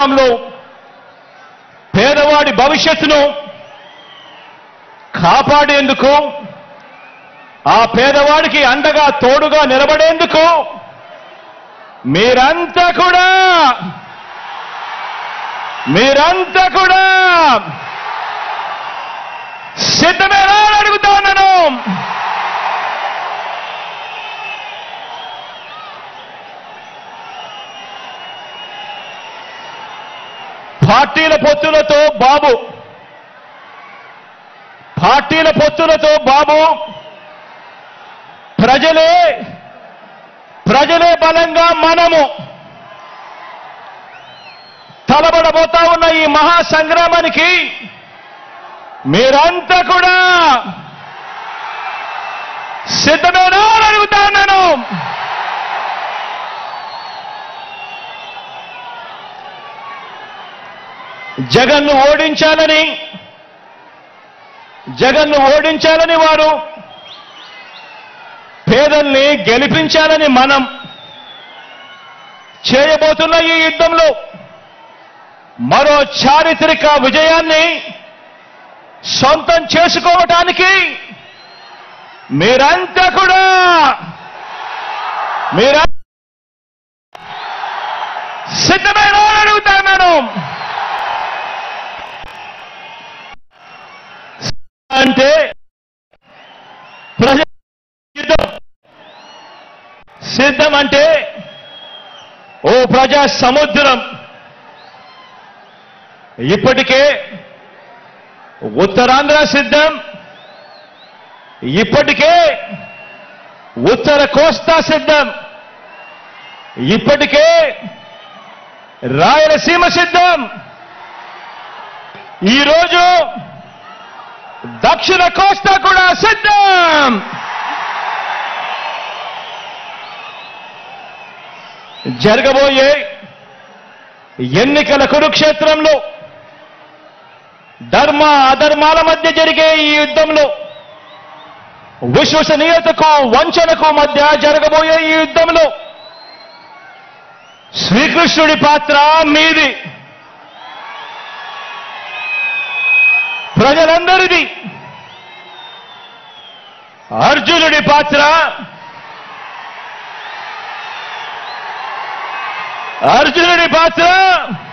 సంగ్రామంలో పేదవాడి భవిష్యత్తును కాపాడేందుకు ఆ పేదవాడికి అండగా తోడుగా నిలబడేందుకు మీరంతా కూడా మీరంతా కూడా సిద్ధమేనా అని అడుగుతా ఉన్నాను పార్టీల పొత్తులతో బాబు పార్టీల పొత్తులతో బాబు ప్రజలే ప్రజలే బలంగా మనము తలబడబోతా ఉన్న ఈ మహా సంగ్రామానికి మీరంతా కూడా సిద్ధమేనా అని అడుగుతా ఉన్నాను జగన్ను ఓడించాలని జగన్ను ఓడించాలని వారు పేదల్ని గెలిపించాలని మనం చేయబోతున్న ఈ యుద్ధంలో మరో చారిత్రక విజయాన్ని సొంతం చేసుకోవటానికి మీరంతా కూడా మీరా సిద్ధమైన అడుగుతాను అంటే ప్రజ యుద్ధం సిద్ధం అంటే ఓ ప్రజా సముద్రం ఇప్పటికే ఉత్తరాంధ్ర సిద్ధం ఇప్పటికే ఉత్తర కోస్తా సిద్ధం ఇప్పటికే రాయలసీమ సిద్ధం ఈరోజు దక్షిణ కోస్తా కూడా సిద్ధం జరగబోయే ఎన్నికల కురుక్షేత్రంలో ధర్మ అధర్మాల మధ్య జరిగే ఈ యుద్ధంలో విశ్వసనీయతకు వంచనకు మధ్య జరగబోయే ఈ యుద్ధంలో శ్రీకృష్ణుడి పాత్ర మీది ప్రజలందరిది అర్జునుడి పాత్ర అర్జునుడి పాత్ర